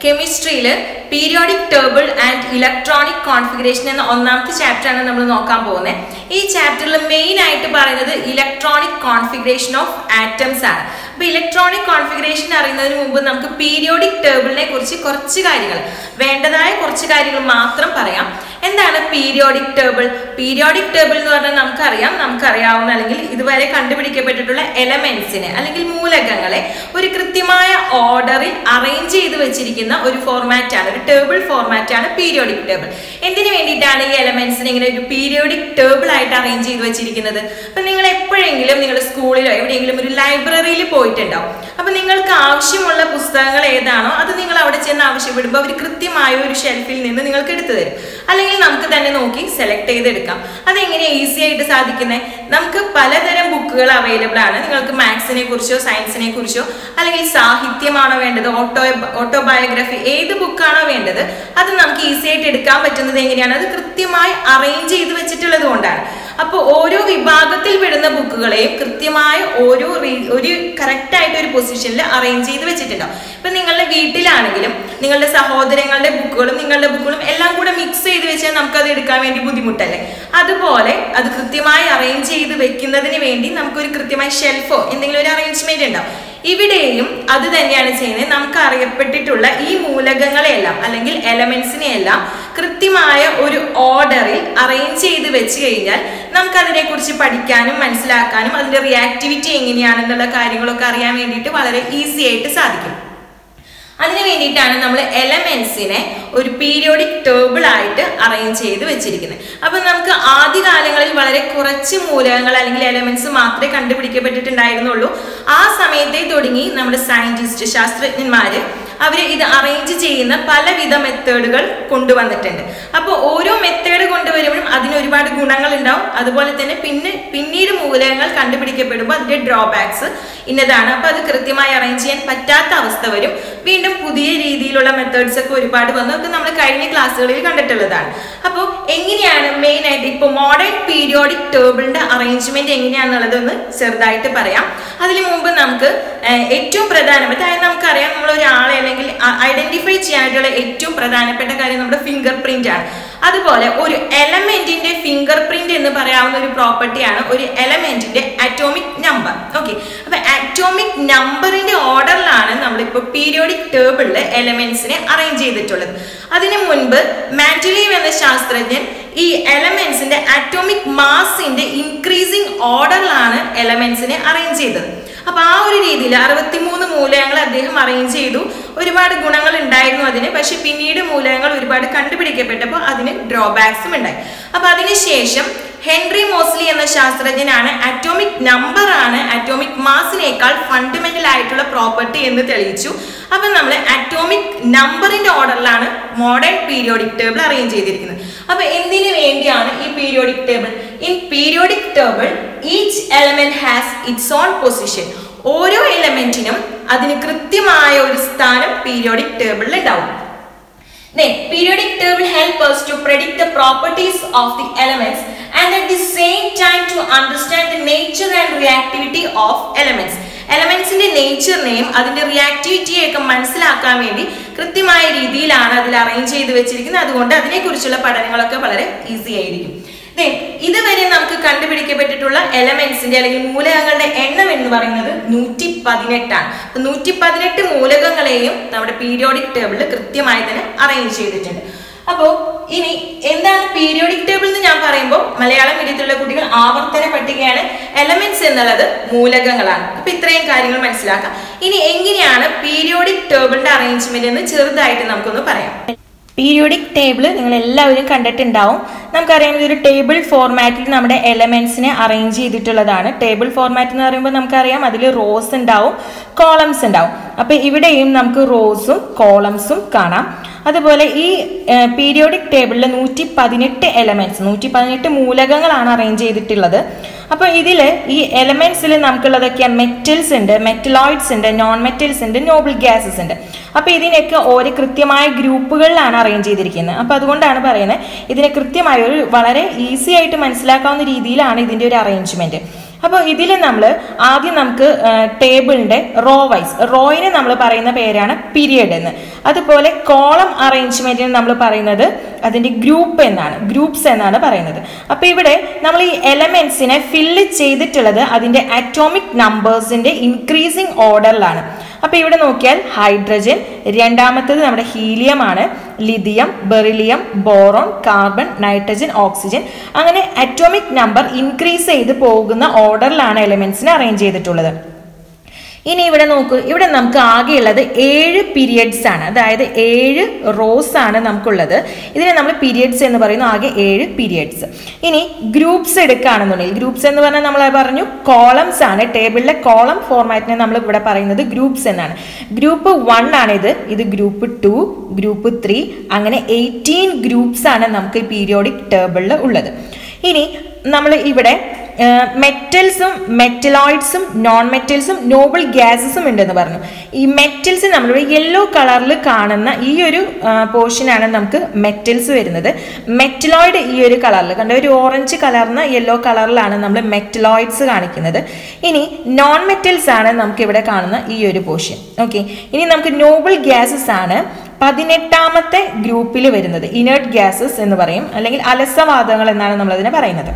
കെമിസ്ട്രിയിൽ periodic table and electronic configuration എന്ന ഒന്നാമത്തെ ചാപ്റ്ററാണ് നമ്മൾ നോക്കാൻ പോകുന്നത് ഈ ചാപ്റ്ററിൽ മെയിൻ ആയിട്ട് പറയുന്നത് ഇലക്ട്രോണിക് കോൺഫിഗറേഷൻ ഓഫ് ആറ്റംസ് ആണ് അപ്പോൾ ഇലക്ട്രോണിക് കോൺഫിഗറേഷൻ അറിയുന്നതിന് മുമ്പ് നമുക്ക് പീരിയോഡിക് ടേബിളിനെ കുറിച്ച് കുറച്ച് കാര്യങ്ങൾ വേണ്ടതായ കുറച്ച് കാര്യങ്ങൾ മാത്രം പറയാം എന്താണ് പീരിയോഡിക് ടേബിൾ പീരിയോഡിക് ടേബിൾ എന്ന് പറഞ്ഞാൽ നമുക്കറിയാം നമുക്കറിയാവുന്ന അല്ലെങ്കിൽ ഇതുവരെ കണ്ടുപിടിക്കപ്പെട്ടിട്ടുള്ള എലമെന്റ്സിനെ അല്ലെങ്കിൽ മൂലകങ്ങളെ ഒരു കൃത്യമായ ഓർഡറിൽ അറേഞ്ച് ചെയ്ത് വെച്ചിരിക്കുന്ന ഒരു ഫോർമാറ്റ് ആണ് ഒരു ടേബിൾ ഫോർമാറ്റ് ആണ് പീരിയോഡിക് ടേബിൾ എന്തിനു വേണ്ടിയിട്ടാണ് ഈ എലമെന്റ്സിനെ ഇങ്ങനെ ഒരു പീരിയോഡിക് ടേബിൾ ആയിട്ട് അറേഞ്ച് ചെയ്ത് വെച്ചിരിക്കുന്നത് അപ്പൊ നിങ്ങൾ എപ്പോഴെങ്കിലും നിങ്ങൾ സ്കൂളിലോ എവിടെയെങ്കിലും ഒരു ലൈബ്രറിയിൽ പോയിട്ടുണ്ടാവും അപ്പൊ നിങ്ങൾക്ക് ആവശ്യമുള്ള പുസ്തകങ്ങൾ ഏതാണോ അത് നിങ്ങൾ അവിടെ ചെന്ന് ആവശ്യപ്പെടുമ്പോൾ അവർ കൃത്യമായ ഒരു ഷെൽഫിൽ നിന്ന് നിങ്ങൾക്ക് എടുത്തു തരും അല്ലെങ്കിൽ നമുക്ക് തന്നെ നോക്കി സെലക്ട് ചെയ്തെടുക്കാം അതെങ്ങനെയാണ് ഈസി ആയിട്ട് സാധിക്കുന്നത് നമുക്ക് പലതരം ബുക്കുകൾ അവൈലബിൾ ആണ് നിങ്ങൾക്ക് മാത്സിനെ കുറിച്ചോ സയൻസിനെ കുറിച്ചോ അല്ലെങ്കിൽ സാഹിത്യമാണോ വേണ്ടത് ഓട്ടോ ഓട്ടോബയോഗ്രഫി ഏത് ബുക്കാണോ വേണ്ടത് അത് നമുക്ക് ഈസി ആയിട്ട് എടുക്കാൻ പറ്റുന്നത് എങ്ങനെയാണ് അത് കൃത്യമായി അറേഞ്ച് ചെയ്ത് വെച്ചിട്ടുള്ളത് കൊണ്ടാണ് അപ്പോൾ ഓരോ വിഭാഗത്തിൽ പെടുന്ന ബുക്കുകളെയും കൃത്യമായ ഓരോ റീ- ഒരു കറക്റ്റ് ആയിട്ട് ഒരു പൊസിഷനിൽ അറേഞ്ച് ചെയ്ത് വെച്ചിട്ടുണ്ടാവും ഇപ്പൊ നിങ്ങളുടെ വീട്ടിലാണെങ്കിലും നിങ്ങളുടെ സഹോദരങ്ങളുടെ ബുക്കുകളും നിങ്ങളുടെ ബുക്കുകളും എല്ലാം കൂടെ മിക്സ് ചെയ്ത് വെച്ചാൽ നമുക്ക് അത് എടുക്കാൻ വേണ്ടി ബുദ്ധിമുട്ടല്ലേ അതുപോലെ അത് കൃത്യമായി അറേഞ്ച് ചെയ്ത് വെക്കുന്നതിന് വേണ്ടി നമുക്കൊരു കൃത്യമായ ഷെൽഫോ എന്തെങ്കിലും ഒരു അറേഞ്ച്മെന്റ് ഉണ്ടാവും ഇവിടെയും അത് തന്നെയാണ് ചെയ്യുന്നത് നമുക്ക് അറിയപ്പെട്ടിട്ടുള്ള ഈ മൂലകങ്ങളെയെല്ലാം അല്ലെങ്കിൽ എലമെന്റ്സിനെ എല്ലാം കൃത്യമായ ഒരു ഓർഡറിൽ അറേഞ്ച് ചെയ്ത് വെച്ച് കഴിഞ്ഞാൽ നമുക്ക് അതിനെക്കുറിച്ച് പഠിക്കാനും മനസ്സിലാക്കാനും അതിന്റെ റിയാക്ടിവിറ്റി എങ്ങനെയാണെന്നുള്ള കാര്യങ്ങളൊക്കെ അറിയാൻ വേണ്ടിയിട്ട് വളരെ ഈസി ആയിട്ട് സാധിക്കും അതിന് വേണ്ടിയിട്ടാണ് നമ്മൾ എലമെന്റ്സിനെ ഒരു പീരിയോഡിക് ടേബിൾ ആയിട്ട് അറേഞ്ച് ചെയ്ത് വെച്ചിരിക്കുന്നത് അപ്പൊ നമുക്ക് ആദ്യകാലങ്ങളിൽ വളരെ കുറച്ച് മൂലകങ്ങൾ അല്ലെങ്കിൽ എലമെന്റ്സ് മാത്രമേ കണ്ടുപിടിക്കപ്പെട്ടിട്ടുണ്ടായിരുന്നുള്ളൂ ആ സമയത്തെ തുടങ്ങി നമ്മുടെ സയന്റിസ്റ്റ് ശാസ്ത്രജ്ഞന്മാര് അവർ ഇത് അറേഞ്ച് ചെയ്യുന്ന പലവിധ മെത്തേഡുകൾ കൊണ്ടുവന്നിട്ടുണ്ട് അപ്പോൾ ഓരോ മെത്തേഡ് കൊണ്ടുവരുമ്പോഴും അതിന് ഒരുപാട് ഗുണങ്ങൾ ഉണ്ടാവും അതുപോലെ തന്നെ പിന്നെ പിന്നീട് മൂലകങ്ങൾ കണ്ടുപിടിക്കപ്പെടുമ്പോൾ അതിന്റെ ഡ്രോബാക്സ് ഇന്നതാണ് അപ്പോൾ അത് കൃത്യമായി അറേഞ്ച് ചെയ്യാൻ പറ്റാത്ത അവസ്ഥ വരും വീണ്ടും പുതിയ രീതിയിലുള്ള മെത്തേഡ്സ് ഒക്കെ ഒരുപാട് വന്നു ഒക്കെ നമ്മൾ കഴിഞ്ഞ ക്ലാസ്സുകളിൽ കണ്ടിട്ടുള്ളതാണ് അപ്പോൾ എങ്ങനെയാണ് മെയിൻ ആയിട്ട് ഇപ്പോൾ മോഡേൺ പീരിയോഡിക് ടേബിളിന്റെ അറേഞ്ച്മെന്റ് എങ്ങനെയാണെന്നുള്ളത് ഒന്ന് ചെറുതായിട്ട് പറയാം അതിനു മുമ്പ് നമുക്ക് ഏഹ്, ഏറ്റവും പ്രധാനപ്പെട്ട അതായത് നമുക്കറിയാം നമ്മൾ ഒരാളെ അല്ലെങ്കിൽ ഐഡന്റിഫൈ ചെയ്യാനായിട്ടുള്ള ഏറ്റവും പ്രധാനപ്പെട്ട കാര്യം നമ്മുടെ ഫിംഗർ പ്രിന്റ് ആണ് അതുപോലെ ഒരു എലമെന്റിന്റെ ഫിംഗർ പ്രിന്റ് എന്ന് പറയാവുന്ന ഒരു പ്രോപ്പർട്ടിയാണ് ഒരു എലമെന്റിന്റെ അറ്റോമിക് നമ്പർ ഓക്കെ അപ്പൊ അറ്റോമിക് നമ്പറിന്റെ ഓർഡറിലാണ് നമ്മളിപ്പോൾ പീരിയോഡിക് ടേബിളിൽ എലമെന്റ്സിനെ അറേഞ്ച് ചെയ്തിട്ടുള്ളത് അതിനു മുൻപ് മാൻഡലീവ് എന്ന ശാസ്ത്രജ്ഞൻ ഈ എലമെന്റ്സിന്റെ അറ്റോമിക് മാസിന്റെ ഇൻക്രീസിങ് ഓർഡറിലാണ് എലമെന്റ്സിനെ അറേഞ്ച് ചെയ്തത് അപ്പൊ ആ ഒരു രീതിയിൽ അറുപത്തിമൂന്ന് മൂലകങ്ങൾ അദ്ദേഹം അറേഞ്ച് ചെയ്തു ഒരുപാട് ഗുണങ്ങൾ ഉണ്ടായിരുന്നു അതിന് പക്ഷെ പിന്നീട് മൂലകങ്ങൾ ഒരുപാട് കണ്ടുപിടിക്കപ്പെട്ടപ്പോൾ അതിന് ഡ്രോബാക്സും ഉണ്ടായി അപ്പൊ അതിനുശേഷം ഹെൻറി മോസ്ലി എന്ന ശാസ്ത്രജ്ഞനാണ് അറ്റോമിക് നമ്പർ ആണ് അറ്റോമിക് മാസിനേക്കാൾ ഫണ്ടമെന്റൽ ആയിട്ടുള്ള പ്രോപ്പർട്ടി എന്ന് തെളിയിച്ചു അപ്പൊ നമ്മൾ അറ്റോമിക് നമ്പറിന്റെ ഓർഡറിലാണ് മോഡേൺ പീരിയോഡിക് ടേബിൾ അറേഞ്ച് ചെയ്തിരിക്കുന്നത് അപ്പൊ എന്തിനു വേണ്ടിയാണ് ഈ periodic table in periodic table each element has its own position ഓരോ എലമെന്റിനും അതിന് കൃത്യമായ ഒരു സ്ഥാനം പീരിയോഡിക് ടേബിളിൽ ഉണ്ടാവും Then, periodic table help us to predict the properties of the elements and at the same time to understand the nature and reactivity of elements. എലമെന്റ്സിന്റെ നേച്ചറിനെയും അതിന്റെ റിയാക്ടിവിറ്റിയെയൊക്കെ മനസ്സിലാക്കാൻ വേണ്ടി കൃത്യമായ രീതിയിലാണ് അതിൽ അറേഞ്ച് ചെയ്ത് വെച്ചിരിക്കുന്നത് അതുകൊണ്ട് അതിനെക്കുറിച്ചുള്ള പഠനങ്ങളൊക്കെ വളരെ ഈസി ആയിരിക്കും Then, ഇതുവരെ നമുക്ക് കണ്ടുപിടിക്കപ്പെട്ടിട്ടുള്ള എലമെന്റ്സിന്റെ അല്ലെങ്കിൽ മൂലകങ്ങളുടെ എണ്ണം എന്ന് പറയുന്നത് നൂറ്റി പതിനെട്ടാണ് അപ്പൊ നൂറ്റി പതിനെട്ട് മൂലകങ്ങളെയും നമ്മുടെ പീരിയോഡിക് ടേബിളിൽ കൃത്യമായി തന്നെ അറേഞ്ച് ചെയ്തിട്ടുണ്ട് അപ്പോൾ ഇനി എന്താണ് പീരിയോഡിക് ടേബിൾ എന്ന് ഞാൻ പറയുമ്പോൾ മലയാളം മീഡിയത്തിലുള്ള കുട്ടികൾ ആവർത്തന പട്ടികയാണ് എലമെന്റ്സ് എന്നുള്ളത് മൂലകങ്ങളാണ് അപ്പൊ ഇത്രയും കാര്യങ്ങൾ മനസ്സിലാക്കാം ഇനി എങ്ങനെയാണ് പീരിയോഡിക് ടേബിളിന്റെ അറേഞ്ച്മെന്റ് എന്ന് ചെറുതായിട്ട് നമുക്കൊന്ന് പറയാം പീരിയോഡിക് ടേബിൾ നിങ്ങൾ എല്ലാവരും കണ്ടിട്ടുണ്ടാവും നമുക്കറിയാം ഇതൊരു ടേബിൾ ഫോർമാറ്റിൽ നമ്മുടെ എലമെന്റ്സിനെ അറേഞ്ച് ചെയ്തിട്ടുള്ളതാണ് ടേബിൾ ഫോർമാറ്റ് എന്ന് പറയുമ്പോൾ നമുക്കറിയാം അതിൽ റോസ് ഉണ്ടാവും കോളംസ് ഉണ്ടാവും അപ്പോൾ ഇവിടെയും നമുക്ക് റോസും കോളംസും കാണാം അതുപോലെ ഈ പീരിയോഡിക് ടേബിളിൽ നൂറ്റി പതിനെട്ട് എലമെന്റ്സ് നൂറ്റി പതിനെട്ട് മൂലകങ്ങളാണ് അറേഞ്ച് ചെയ്തിട്ടുള്ളത് അപ്പോൾ ഇതിൽ ഈ എലമെന്റ്സിൽ നമുക്കുള്ളതൊക്കെ മെറ്റൽസ് ഉണ്ട് മെറ്റലോയിഡ്സ് ഉണ്ട് നോൺ മെറ്റൽസ് ഉണ്ട് നോബിൾ ഗ്യാസസ് ഉണ്ട് അപ്പോൾ ഇതിനൊക്കെ ഓരോ കൃത്യമായ ഗ്രൂപ്പുകളിലാണ് അറേഞ്ച് ചെയ്തിരിക്കുന്നത് അപ്പോൾ അതുകൊണ്ടാണ് പറയുന്നത് ഇതിനെ കൃത്യമായ ഒരു വളരെ ഈസി ആയിട്ട് മനസ്സിലാക്കാവുന്ന രീതിയിലാണ് ഇതിൻ്റെ ഒരു അറേഞ്ച്മെന്റ് അപ്പോൾ ഇതിൽ നമ്മൾ ആദ്യം നമുക്ക് ടേബിളിൻ്റെ റോ വൈസ് റോയിന് നമ്മൾ പറയുന്ന പേരാണ് പീരിയഡ് എന്ന് അതുപോലെ കോളം അറേഞ്ച്മെന്റിന് നമ്മൾ പറയുന്നത് അതിൻ്റെ ഗ്രൂപ്പ് എന്നാണ് ഗ്രൂപ്പ്സ് എന്നാണ് പറയുന്നത് അപ്പോൾ ഇവിടെ നമ്മൾ ഈ എലമെന്റ്സിനെ ഫില്ല് ചെയ്തിട്ടുള്ളത് അതിൻ്റെ അറ്റോമിക് നമ്പേഴ്സിൻ്റെ ഇൻക്രീസിങ് ഓർഡറിലാണ് അപ്പോൾ ഇവിടെ നോക്കിയാൽ ഹൈഡ്രജൻ രണ്ടാമത്തത് നമ്മുടെ ഹീലിയം ആണ് lithium beryllium boron carbon nitrogen oxygen അങ്ങനെ അറ്റോമിക് നമ്പർ ഇൻക്രീസ് ചെയ്ത് പോകുന്ന ഓർഡറിലാണ് എലിമെന്റ്സിനെ അറേഞ്ച് ചെയ്തിട്ടുള്ളത് ഇനി ഇവിടെ നോക്കൂ ഇവിടെ നമുക്ക് ആകെയുള്ളത് ഏഴ് പീരിയഡ്സ് ആണ് അതായത് ഏഴ് റോസ് ആണ് നമുക്കുള്ളത് ഇതിനെ നമ്മൾ പീരിയഡ്സ് എന്ന് പറയുന്നു ആകെ ഏഴ് പീരിയഡ്സ് ഇനി ഗ്രൂപ്പ്സ് എടുക്കുകയാണെന്നുണ്ടെങ്കിൽ ഗ്രൂപ്പ്സ് എന്ന് പറഞ്ഞാൽ നമ്മൾ പറഞ്ഞു കോളംസ് ആണ് ടേബിളിലെ കോളം ഫോർമാറ്റിനെ നമ്മൾ ഇവിടെ പറയുന്നത് ഗ്രൂപ്പ്സ് എന്നാണ് ഗ്രൂപ്പ് വൺ ആണ് ഇത് ഇത് ഗ്രൂപ്പ് ടു ഗ്രൂപ്പ് ത്രീ അങ്ങനെ എയ്റ്റീൻ ഗ്രൂപ്പ്സ് ആണ് നമുക്ക് ഈ പീരിയോഡിക് ടേബിളിൽ ഉള്ളത് ഇനി നമ്മൾ ഇവിടെ മെറ്റൽസും മെറ്റലോയിഡ്സും നോൺ മെറ്റൽസും നോബിൾ ഗ്യാസസും ഉണ്ടെന്ന് പറഞ്ഞു ഈ മെറ്റൽസ് നമ്മളിവിടെ യെല്ലോ കളറിൽ കാണുന്ന ഈ ഒരു പോർഷനാണ് നമുക്ക് മെറ്റൽസ് വരുന്നത് മെറ്റലോയിഡ് ഈ ഒരു കളറിൽ കണ്ട ഒരു ഓറഞ്ച് കളർന്ന യെല്ലോ കളറിലാണ് നമ്മൾ മെറ്റലോയിഡ്സ് കാണിക്കുന്നത് ഇനി നോൺ മെറ്റൽസ് ആണ് നമുക്ക് ഇവിടെ കാണുന്ന ഈ ഒരു പോർഷൻ ഓക്കെ ഇനി നമുക്ക് നോബിൾ ഗ്യാസസ് ആണ് പതിനെട്ടാമത്തെ ഗ്രൂപ്പിൽ വരുന്നത് ഇനേർട്ട് ഗ്യാസസ് എന്ന് പറയും അല്ലെങ്കിൽ അലസവാതകങ്ങൾ എന്നാണ് നമ്മൾ അതിനെ പറയുന്നത്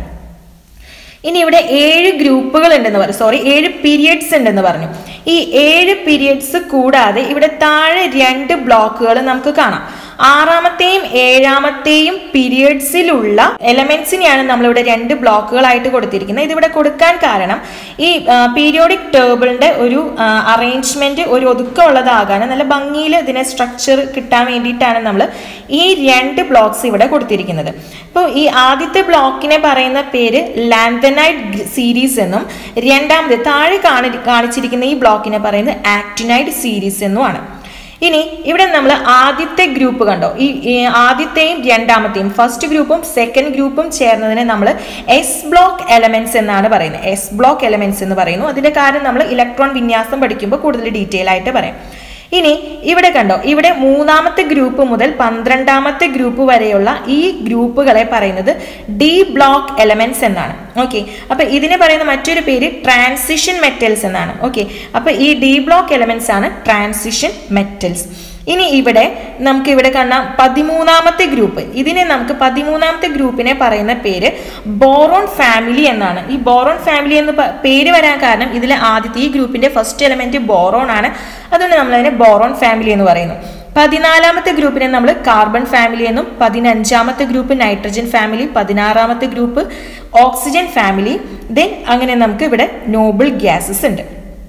ഇനി ഇവിടെ ഏഴ് ഗ്രൂപ്പുകൾ ഉണ്ടെന്ന് പറഞ്ഞു സോറി ഏഴ് പീരിയഡ്സ് ഉണ്ടെന്ന് പറഞ്ഞു ഈ ഏഴ് പീരിയഡ്സ് കൂടാതെ ഇവിടെ താഴെ രണ്ട് ബ്ലോക്കുകൾ നമുക്ക് കാണാം ആറാമത്തെയും ഏഴാമത്തെയും പീരിയഡ്സിലുള്ള എലമെന്റ്സിനെയാണ് നമ്മളിവിടെ രണ്ട് ബ്ലോക്കുകളായിട്ട് കൊടുത്തിരിക്കുന്നത് ഇതിവിടെ കൊടുക്കാൻ കാരണം ഈ പീരിയോഡിക് ടേബിളിന്റെ ഒരു അറേഞ്ച്മെന്റ് ഒരു ഒതുക്കമുള്ളതാകാൻ നല്ല ഭംഗിയിൽ ഇതിനെ സ്ട്രക്ചർ കിട്ടാൻ വേണ്ടിയിട്ടാണ് നമ്മൾ ഈ രണ്ട് ബ്ലോക്സ് ഇവിടെ കൊടുത്തിരിക്കുന്നത് അപ്പോൾ ഈ ആദ്യത്തെ ബ്ലോക്കിനെ പറയുന്ന പേര് ലാന്തനൈഡ് സീരീസ് എന്നും രണ്ടാമത് താഴെ കാണി കാണിച്ചിരിക്കുന്ന ഈ ബ്ലോക്കിനെ പറയുന്നത് ആക്ടിനൈഡ് സീരീസ് എന്നുമാണ് ഇനി ഇവിടെ നമ്മൾ ആദ്യത്തെ ഗ്രൂപ്പ് കണ്ടോ ഈ ഈ ആദ്യത്തെയും രണ്ടാമത്തെയും ഫസ്റ്റ് ഗ്രൂപ്പും സെക്കൻഡ് ഗ്രൂപ്പും ചേർന്നതിനെ നമ്മൾ എസ് ബ്ലോക്ക് എലമെന്റ്സ് എന്നാണ് പറയുന്നത് എസ് ബ്ലോക്ക് എലമെന്റ്സ് എന്ന് പറയുന്നു അതിന്റെ കാര്യം നമ്മൾ ഇലക്ട്രോൺ വിന്യാസം പഠിക്കുമ്പോൾ കൂടുതൽ ഡീറ്റെയിൽ ആയിട്ട് പറയാം ഇനി ഇവിടെ കണ്ടോ ഇവിടെ മൂന്നാമത്തെ ഗ്രൂപ്പ് മുതൽ പന്ത്രണ്ടാമത്തെ ഗ്രൂപ്പ് വരെയുള്ള ഈ ഗ്രൂപ്പുകളെ പറയുന്നത് ഡി ബ്ലോക്ക് എലമെന്റ്സ് എന്നാണ് ഓക്കെ അപ്പൊ ഇതിനെ പറയുന്ന മറ്റൊരു പേര് ട്രാൻസിഷൻ മെറ്റൽസ് എന്നാണ് ഓക്കെ അപ്പൊ ഈ ഡി ബ്ലോക്ക് എലമെന്റ്സ് ആണ് ട്രാൻസിഷൻ മെറ്റൽസ് ഇനി ഇവിടെ നമുക്ക് ഇവിടെ കാണാം പതിമൂന്നാമത്തെ ഗ്രൂപ്പ് ഇതിനെ നമുക്ക് പതിമൂന്നാമത്തെ ഗ്രൂപ്പിനെ പറയുന്ന പേര് ബോറോൺ ഫാമിലി എന്നാണ് ഈ ബോറോൺ ഫാമിലി എന്ന് പേര് വരാൻ കാരണം ഇതിലെ ആദ്യത്തെ ഈ ഗ്രൂപ്പിന്റെ ഫസ്റ്റ് എലമെന്റ് ബോറോൺ ആണ് അതുകൊണ്ട് നമ്മൾ അതിനെ ബോറോൺ ഫാമിലി എന്ന് പറയുന്നു പതിനാലാമത്തെ ഗ്രൂപ്പിനെ നമ്മൾ കാർബൺ ഫാമിലി എന്നും പതിനഞ്ചാമത്തെ ഗ്രൂപ്പ് നൈട്രജൻ ഫാമിലി പതിനാറാമത്തെ ഗ്രൂപ്പ് ഓക്സിജൻ ഫാമിലി ദെൻ അങ്ങനെ നമുക്ക് ഇവിടെ നോബിൾ ഗ്യാസസ് ഉണ്ട്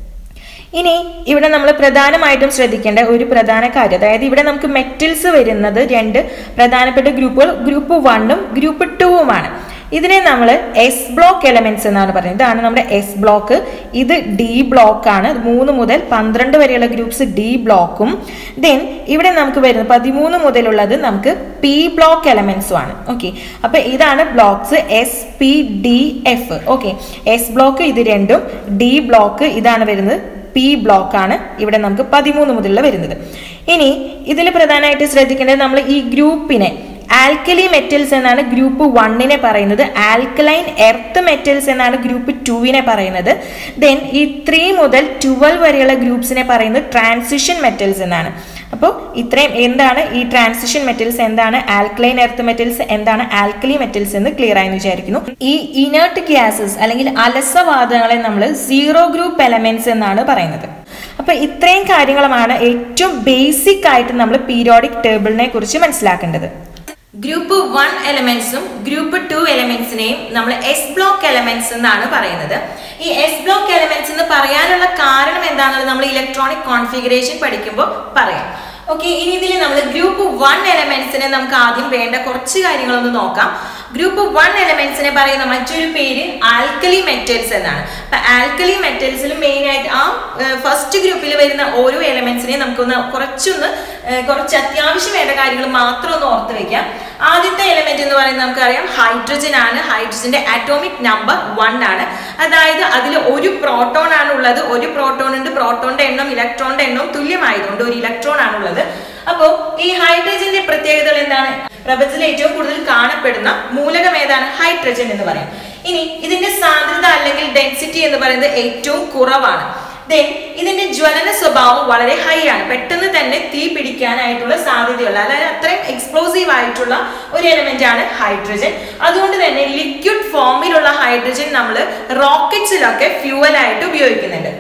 ഇനി ഇവിടെ നമ്മൾ പ്രധാനമായിട്ടും ശ്രദ്ധിക്കേണ്ട ഒരു പ്രധാന കാര്യം അതായത് ഇവിടെ നമുക്ക് മെറ്റൽസ് വരുന്നത് രണ്ട് പ്രധാനപ്പെട്ട ഗ്രൂപ്പുകൾ ഗ്രൂപ്പ് വണ്ണും ഗ്രൂപ്പ് ടൂവുമാണ് ഇതിനെ നമ്മൾ എസ് ബ്ലോക്ക് എലമെന്റ്സ് എന്നാണ് പറയുന്നത് ഇതാണ് നമ്മുടെ എസ് ബ്ലോക്ക് ഇത് ഡി ബ്ലോക്ക് ആണ് മൂന്ന് മുതൽ പന്ത്രണ്ട് വരെയുള്ള ഗ്രൂപ്പ്സ് ഡി ബ്ലോക്കും ദെൻ ഇവിടെ നമുക്ക് വരുന്നത് പതിമൂന്ന് മുതലുള്ളത് നമുക്ക് പി ബ്ലോക്ക് എലമെന്റ്സും ആണ് ഓക്കെ അപ്പൊ ഇതാണ് blocks S P D F okay S block ഇത് രണ്ടും ഡി ബ്ലോക്ക് ഇതാണ് വരുന്നത് പി ബ്ലോക്ക് ആണ് ഇവിടെ നമുക്ക് പതിമൂന്ന് മുതലുള്ള വരുന്നത് ഇനി ഇതിൽ പ്രധാനമായിട്ട് ശ്രദ്ധിക്കേണ്ടത് നമ്മൾ ഈ ഗ്രൂപ്പിനെ ആൽക്കലി മെറ്റൽസ് എന്നാണ് ഗ്രൂപ്പ് വണ്ണിനെ പറയുന്നത് ആൽക്കലൈൻ എർത്ത് മെറ്റൽസ് എന്നാണ് ഗ്രൂപ്പ് ടുവിനെ പറയുന്നത് ദെൻ ഈ ത്രീ മുതൽ ട്വൽവ് വരെയുള്ള ഗ്രൂപ്പ്സിനെ പറയുന്നത് ട്രാൻസിഷൻ മെറ്റൽസ് എന്നാണ് അപ്പോൾ ഇത്രയും എന്താണ് ഈ ട്രാൻസിഷൻ മെറ്റൽസ് എന്താണ് ആൽക്കലൈൻ എർത്ത് മെറ്റൽസ് എന്താണ് ആൽക്കലി മെറ്റൽസ് എന്ന് ക്ലിയർ ആയെന്ന് വിചാരിക്കുന്നു ഈ ഇനേർട്ട് ഗ്യാസസ് അല്ലെങ്കിൽ അലസവാതകങ്ങളെ നമ്മൾ സീറോ ഗ്രൂപ്പ് എലമെന്റ്സ് എന്നാണ് പറയുന്നത് അപ്പൊ ഇത്രയും കാര്യങ്ങളുമാണ് ഏറ്റവും ബേസിക് ആയിട്ട് നമ്മൾ പീരിയോഡിക് ടേബിളിനെ കുറിച്ച് മനസ്സിലാക്കേണ്ടത് ഗ്രൂപ്പ് വൺ എലമെന്റ്സും ഗ്രൂപ്പ് ടു എലമെന്റ്സിനെയും നമ്മൾ എസ് ബ്ലോക്ക് എലമെന്റ്സ് എന്നാണ് പറയുന്നത് ഈ എസ് ബ്ലോക്ക് എലമെന്റ്സ് എന്ന് പറയാനുള്ള കാരണം എന്താണെന്നുള്ളത് നമ്മൾ ഇലക്ട്രോണിക് കോൺഫിഗറേഷൻ പഠിക്കുമ്പോൾ പറയാം ഓക്കെ ഇനി ഇതിൽ നമ്മൾ ഗ്രൂപ്പ് വൺ എലമെന്റ്സിനെ നമുക്ക് ആദ്യം വേണ്ട കുറച്ച് കാര്യങ്ങളൊന്ന് നോക്കാം ഗ്രൂപ്പ് വൺ എലമെന്റ്സിനെ പറയുന്ന മറ്റൊരു പേര് ആൽക്കലി മെറ്റൽസ് എന്നാണ് അപ്പൊ ആൽക്കലി മെറ്റൽസിൽ മെയിൻ ആയിട്ട് ആ ഫസ്റ്റ് ഗ്രൂപ്പിൽ വരുന്ന ഓരോ എലമെന്റ്സിനെ നമുക്കൊന്ന് കുറച്ചൊന്ന് കുറച്ച് അത്യാവശ്യം വേണ്ട കാര്യങ്ങൾ മാത്രം ഒന്ന് ഓർത്ത് വെക്കാം ആദ്യത്തെ എലമെന്റ് എന്ന് പറയുന്നത് നമുക്കറിയാം ഹൈഡ്രജൻ ആണ് ഹൈഡ്രജന്റെ അറ്റോമിക് നമ്പർ വൺ ആണ് അതായത് അതിൽ ഒരു പ്രോട്ടോൺ ആണ് ഉള്ളത് ഒരു പ്രോട്ടോൺ ഉണ്ട് പ്രോട്ടോണിന്റെ എണ്ണം ഇലക്ട്രോണിന്റെ എണ്ണവും തുല്യമായതുകൊണ്ട് ഒരു ഇലക്ട്രോൺ ആണുള്ളത് അപ്പോൾ ഈ ഹൈഡ്രജന്റെ പ്രത്യേകതകൾ എന്താണ് പ്രപഞ്ചത്തിൽ ഏറ്റവും കൂടുതൽ കാണപ്പെടുന്ന മൂലകം ഏതാണ് ഹൈഡ്രജൻ എന്ന് പറയാം ഇനി ഇതിന്റെ സാന്ദ്രത അല്ലെങ്കിൽ ഡെൻസിറ്റി എന്ന് പറയുന്നത് ഏറ്റവും കുറവാണ് ദെൻ ഇതിന്റെ ജ്വലന സ്വഭാവം വളരെ ഹൈ ആണ് പെട്ടെന്ന് തന്നെ തീ പിടിക്കാനായിട്ടുള്ള സാധ്യതയുള്ള അതായത് അത്രയും എക്സ്പ്ലോസീവ് ആയിട്ടുള്ള ഒരു എലമെന്റ് ആണ് ഹൈഡ്രജൻ അതുകൊണ്ട് തന്നെ ലിക്വിഡ് ഫോമിലുള്ള ഹൈഡ്രജൻ നമ്മൾ റോക്കറ്റ്സിലൊക്കെ ഫ്യൂവൽ ആയിട്ട് ഉപയോഗിക്കുന്നുണ്ട്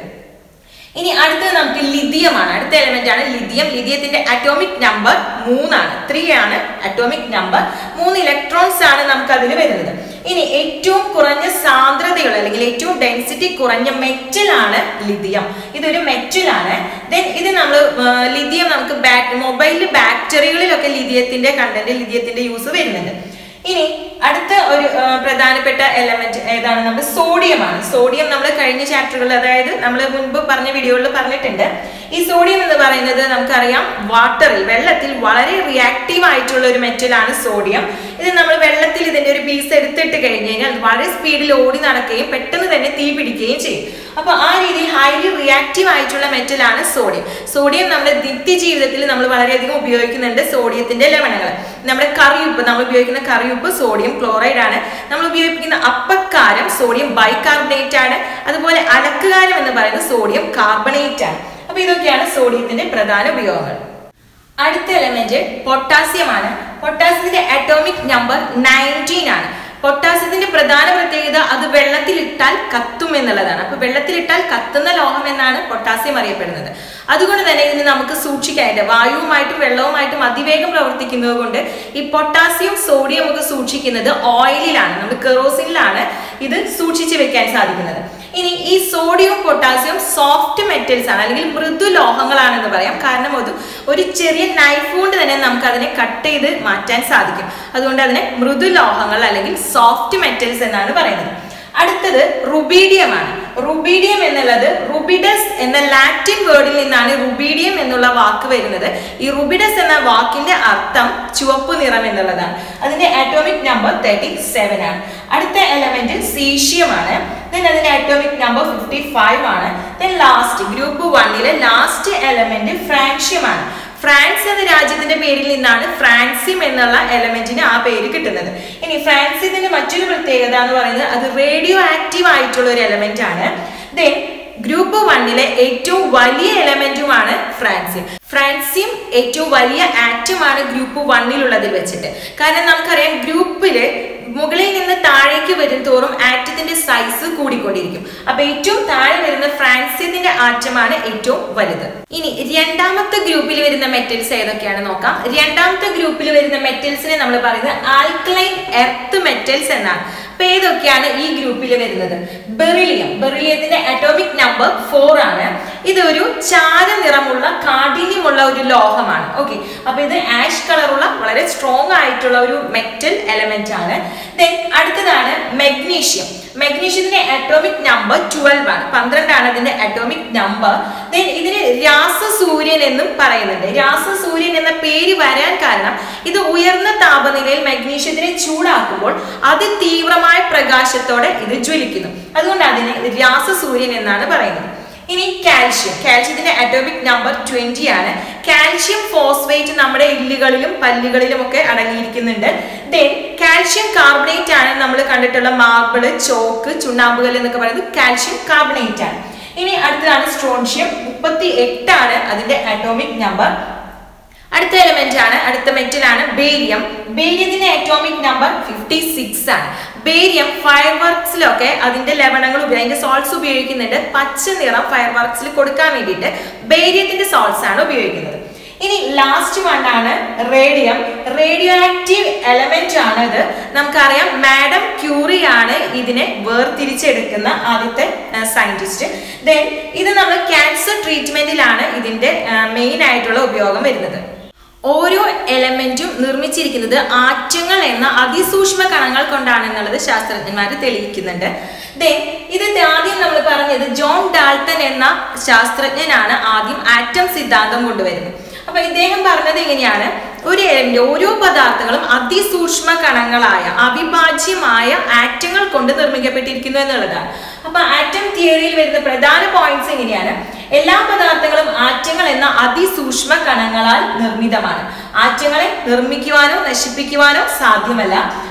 ഇനി അടുത്തത് നമുക്ക് ലിഥിയം ആണ് അടുത്ത എലമെന്റ് ആണ് ലിഥിയം ലിഥിയത്തിന്റെ അറ്റോമിക് നമ്പർ മൂന്നാണ് ത്രീ ആണ് അറ്റോമിക് നമ്പർ മൂന്ന് ഇലക്ട്രോൺസ് ആണ് നമുക്ക് അതിൽ വരുന്നത് ഇനി ഏറ്റവും കുറഞ്ഞ സാന്ദ്രതയുള്ള അല്ലെങ്കിൽ ഏറ്റവും ഡെൻസിറ്റി കുറഞ്ഞ മെറ്റൽ ആണ് ലിഥിയം ഇതൊരു മെറ്റൽ ആണ് ദെൻ ഇത് നമ്മൾ ലിഥിയം നമുക്ക് മൊബൈലിൽ ബാറ്ററികളിലൊക്കെ ലിഥിയത്തിന്റെ കണ്ടന്റ് ലിഥിയത്തിന്റെ യൂസ് വരുന്നുണ്ട് ഇനി അടുത്ത ഒരു ആ, പ്രധാനപ്പെട്ട എലമെന്റ് ഏതാണ് നമ്മുടെ സോഡിയം ആണ് സോഡിയം നമ്മൾ കഴിഞ്ഞ ചാപ്റ്ററുകളിൽ അതായത് നമ്മൾ മുൻപ് പറഞ്ഞ വീഡിയോകളിൽ പറഞ്ഞിട്ടുണ്ട് ഈ സോഡിയം എന്ന് പറയുന്നത് നമുക്കറിയാം വാട്ടറിൽ വെള്ളത്തിൽ വളരെ റിയാക്റ്റീവ് ആയിട്ടുള്ള ഒരു മെറ്റലാണ് സോഡിയം ഇത് നമ്മൾ വെള്ളത്തിൽ ഇതിന്റെ ഒരു പീസ് എടുത്തിട്ട് കഴിഞ്ഞ് കഴിഞ്ഞാൽ അത് വളരെ സ്പീഡിൽ ഓടി നടക്കുകയും പെട്ടെന്ന് തന്നെ തീ പിടിക്കുകയും ചെയ്യും അപ്പൊ ആ രീതിയിൽ ഹൈലി റിയാക്റ്റീവ് ആയിട്ടുള്ള മെറ്റലാണ് സോഡിയം സോഡിയം നമ്മുടെ നിത്യ ജീവിതത്തിൽ നമ്മൾ വളരെയധികം ഉപയോഗിക്കുന്നുണ്ട് സോഡിയത്തിന്റെ ലവണങ്ങൾ നമ്മുടെ കറിയുപ്പ് നമ്മൾ ഉപയോഗിക്കുന്ന കറിയുപ്പ് സോഡിയം ക്ലോറൈഡ് ആണ് നമ്മൾ ഉപയോഗിക്കുന്ന അപ്പക്കാരം സോഡിയം ബൈകാർബണേറ്റ് ആണ് അതുപോലെ അലക്കുകാരം എന്ന് പറയുന്നത് സോഡിയം കാർബണേറ്റ് ആണ് അപ്പൊ ഇതൊക്കെയാണ് സോഡിയത്തിന്റെ പ്രധാന ഉപയോഗങ്ങൾ അടുത്ത എലമെന്റ് പൊട്ടാസ്യം ആണ് പൊട്ടാസ്യത്തിന്റെ അറ്റോമിക് നമ്പർ നയൻറ്റീൻ ആണ് പൊട്ടാസ്യത്തിന്റെ പ്രധാന പ്രത്യേകത അത് വെള്ളത്തിലിട്ടാൽ കത്തും എന്നുള്ളതാണ് അപ്പൊ വെള്ളത്തിലിട്ടാൽ കത്തുന്ന ലോഹം എന്നാണ് പൊട്ടാസ്യം അറിയപ്പെടുന്നത് അതുകൊണ്ട് തന്നെ ഇതിന് നമുക്ക് സൂക്ഷിക്കാനായിട്ട് വായുവുമായിട്ടും വെള്ളവുമായിട്ടും അതിവേഗം പ്രവർത്തിക്കുന്നത് കൊണ്ട് ഈ പൊട്ടാസ്യം സോഡിയം ഒക്കെ സൂക്ഷിക്കുന്നത് ഓയിലിലാണ് നമ്മൾ കെറോസിനിലാണ് ഇത് സൂക്ഷിച്ചു വെക്കാൻ സാധിക്കുന്നത് ഇനി ഈ സോഡിയം പൊട്ടാസ്യം സോഫ്റ്റ് മെറ്റൽസ് ആണ് അല്ലെങ്കിൽ മൃദു ലോഹങ്ങളാണെന്ന് പറയാം കാരണം അത് ഒരു ചെറിയ നൈഫ് കൊണ്ട് തന്നെ നമുക്ക് അതിനെ കട്ട് ചെയ്ത് മാറ്റാൻ സാധിക്കും അതുകൊണ്ട് അതിനെ മൃദു ലോഹങ്ങൾ അല്ലെങ്കിൽ സോഫ്റ്റ് മെറ്റൽസ് എന്നാണ് പറയുന്നത് അടുത്തത് റുബീഡിയം ആണ് റുബീഡിയം എന്നുള്ളത് റുബിഡസ് എന്ന ലാറ്റിൻ വേർഡിൽ നിന്നാണ് റുബീഡിയം എന്നുള്ള വാക്ക് വരുന്നത് ഈ റുബിഡസ് എന്ന വാക്കിന്റെ അർത്ഥം ചുവപ്പ് നിറം എന്നുള്ളതാണ് അതിന്റെ ആറ്റോമിക് നമ്പർ തേർട്ടി സെവൻ ആണ് അടുത്ത എലമെന്റ് സീഷ്യം ആണ് ദെൻ അതിന്റെ ആറ്റോമിക് നമ്പർ ഫിഫ്റ്റി ഫൈവ് ആണ് ദെൻ ലാസ്റ്റ് ഗ്രൂപ്പ് വണ്ണിലെ ലാസ്റ്റ് എലമെന്റ് ഫ്രാൻഷ്യം ആണ് ഫ്രാൻസ് എന്ന രാജ്യത്തിന്റെ പേരിൽ നിന്നാണ് ഫ്രാൻസിയം എന്നുള്ള എലമെന്റിന് ആ പേര് കിട്ടുന്നത് ഇനി ഫ്രാൻസിയത്തിന്റെ മറ്റൊരു പ്രത്യേകത എന്ന് പറയുന്നത് അത് റേഡിയോ ആക്റ്റീവ് ആയിട്ടുള്ള ഒരു എലമെന്റ് ആണ് ദെൻ ഗ്രൂപ്പ് വണ്ണിലെ ഏറ്റവും വലിയ എലമെന്റുമാണ് ഫ്രാൻസിയം ഫ്രാൻസിയം ഏറ്റവും വലിയ ആറ്റമാണ് ഗ്രൂപ്പ് വണ്ണിലുള്ളതിൽ വെച്ചിട്ട് കാരണം നമുക്കറിയാം ഗ്രൂപ്പില് മുകളിൽ നിന്ന് താഴേക്ക് വരും തോറും ആറ്റത്തിന്റെ സൈസ് കൂടിക്കൊണ്ടിരിക്കും അപ്പൊ ഏറ്റവും താഴെ വരുന്ന ഫ്രാൻസിയത്തിന്റെ ആറ്റമാണ് ഏറ്റവും വലുത് ഇനി രണ്ടാമത്തെ ഗ്രൂപ്പിൽ വരുന്ന മെറ്റൽസ് ഏതൊക്കെയാണ് നോക്കാം രണ്ടാമത്തെ ഗ്രൂപ്പിൽ വരുന്ന മെറ്റൽസിനെ നമ്മൾ പറയുന്നത് ആൽക്കലൈൻ എർത്ത് മെറ്റൽസ് എന്നാണ് അപ്പൊ ഏതൊക്കെയാണ് ഈ ഗ്രൂപ്പിൽ വരുന്നത് ബെറിലിയം ബെറിലിയത്തിന്റെ അറ്റോമിക് നമ്പർ ഫോർ ആണ് ഇതൊരു ചാര നിറമുള്ള കാഠിന്യമുള്ള ഒരു ലോഹമാണ് ഓക്കെ അപ്പൊ ഇത് ആഷ് കളറുള്ള വളരെ സ്ട്രോങ് ആയിട്ടുള്ള ഒരു മെറ്റൽ എലമെന്റ് ആണ് ദെൻ അടുത്തതാണ് മെഗ്നീഷ്യം മെഗ്നീഷ്യത്തിന്റെ അറ്റോമിക് നമ്പർ ട്വൽവ് ആണ് പന്ത്രണ്ടാണ് ഇതിന്റെ അറ്റോമിക് നമ്പർ ദെൻ ഇതിന് രാസസൂര്യൻ എന്നും പറയുന്നുണ്ട് രാസസൂര്യൻ എന്ന പേര് വരാൻ കാരണം ഇത് ഉയർന്ന താപനിലയിൽ മെഗ്നീഷ്യത്തിനെ ചൂടാക്കുമ്പോൾ അതിതീവ്രമായ പ്രകാശത്തോടെ ഇത് ജ്വലിക്കുന്നു അതുകൊണ്ട് അതിനെ രാസസൂര്യൻ എന്നാണ് പറയുന്നത് ഇനി കാൽഷ്യം കാൽഷ്യത്തിന്റെ അറ്റോമിക് നമ്പർ ട്വന്റി ആണ് കാൽഷ്യം ഫോസ്ഫേറ്റ് നമ്മുടെ എല്ലുകളിലും പല്ലുകളിലും ഒക്കെ അടങ്ങിയിരിക്കുന്നുണ്ട് ദെൻ കാൽഷ്യം കാർബണേറ്റ് ആണ് നമ്മൾ കണ്ടിട്ടുള്ള മാർബിള് ചോക്ക് ചുണ്ണാമ്പുകൽ എന്നൊക്കെ പറയുന്നത് കാൽഷ്യം കാർബണേറ്റ് ആണ് ഇനി അടുത്തതാണ് സ്ട്രോൺഷ്യം മുപ്പത്തി എട്ടാണ് അതിന്റെ അറ്റോമിക് നമ്പർ അടുത്ത എലമെന്റ് ആണ് അടുത്ത മെറ്റൽ ആണ് ബേരിയം ബേരിയത്തിന്റെ അറ്റോമിക് നമ്പർ ഫിഫ്റ്റി സിക്സ് ആണ് ബേരിയം ഫയർ വർക്സിലൊക്കെ അതിന്റെ ലവണങ്ങൾ ഉപയോഗി- അതിന്റെ സോൾട്സ് ഉപയോഗിക്കുന്നുണ്ട് പച്ച നിറം ഫയർ വർക്സിൽ കൊടുക്കാൻ വേണ്ടിയിട്ട് ബേരിയത്തിന്റെ സോൾട്സ് ആണ് ഉപയോഗിക്കുന്നത് ഇനി ലാസ്റ്റ് വൺ ആണ് റേഡിയം റേഡിയോ ആക്റ്റീവ് എലമെന്റ് ആണ് ഇത് നമുക്കറിയാം മാഡം ക്യൂറി ആണ് ഇതിനെ വേർതിരിച്ചെടുക്കുന്ന ആദ്യത്തെ സയന്റിസ്റ്റ് ദെൻ ഇത് നമ്മൾ ക്യാൻസർ ട്രീറ്റ്മെന്റിലാണ് ഇതിന്റെ മെയിൻ ആയിട്ടുള്ള ഉപയോഗം വരുന്നത് ഓരോ എലമെന്റും നിർമ്മിച്ചിരിക്കുന്നത് ആറ്റങ്ങൾ എന്ന അതിസൂക്ഷ്മ കണങ്ങൾ കൊണ്ടാണ് എന്നുള്ളത് ശാസ്ത്രജ്ഞന്മാർ തെളിയിക്കുന്നുണ്ട് ദെൻ ഇത് ആദ്യം നമ്മൾ പറഞ്ഞത് ജോൺ ഡാൾട്ടൺ എന്ന ശാസ്ത്രജ്ഞനാണ് ആദ്യം ആറ്റം സിദ്ധാന്തം കൊണ്ടുവരുന്നത് അപ്പൊ ഇദ്ദേഹം പറഞ്ഞത് എങ്ങനെയാണ് ഒരു എലമെന്റ് ഓരോ പദാർത്ഥങ്ങളും അതിസൂക്ഷ്മ കണങ്ങളായ അവിഭാജ്യമായ ആറ്റങ്ങൾ കൊണ്ട് നിർമ്മിക്കപ്പെട്ടിരിക്കുന്നു എന്നുള്ളതാണ് അപ്പൊ ആറ്റം തിയറിയിൽ വരുന്ന പ്രധാന പോയിന്റ്സ് എങ്ങനെയാണ് എല്ലാ പദാർത്ഥങ്ങളും ആറ്റങ്ങൾ എന്ന അതിസൂക്ഷ്മ കണങ്ങളാൽ നിർമ്മിതമാണ് ആറ്റങ്ങളെ നിർമ്മിക്കുവാനോ നശിപ്പിക്കുവാനോ സാധ്യമല്ല